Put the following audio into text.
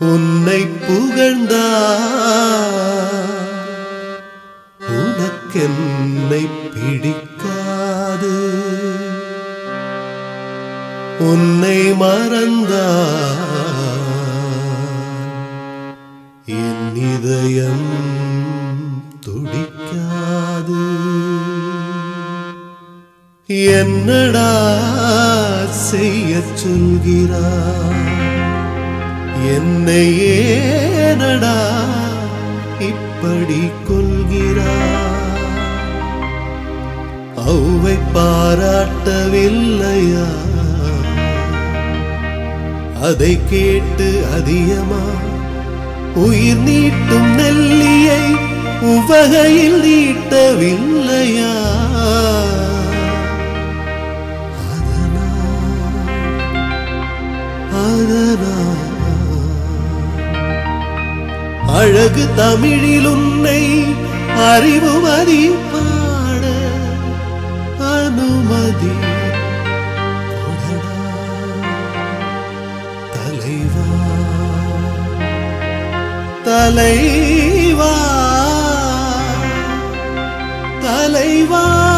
உன்னை புகழ்ந்தா உனக்கென்னை பிடிக்காது உன்னை மறந்தா என் இதயம் துடிக்காது என்னடா செய்ய சொல்கிறாய் என்னை ஏனடா இப்படி கொள்கிறாய் அவ்வை பாராட்டவில்லையா அதை கேட்டு அதிகமா உயிர் நீட்டும் நெல்லியை உவகையில் நீட்டவில்லையா அதனால் அதனால் அழகு தமிழில் உன்னை அறிவுமதி பாட அனுமதி கொடடா தலைவா தலைவா தலைவா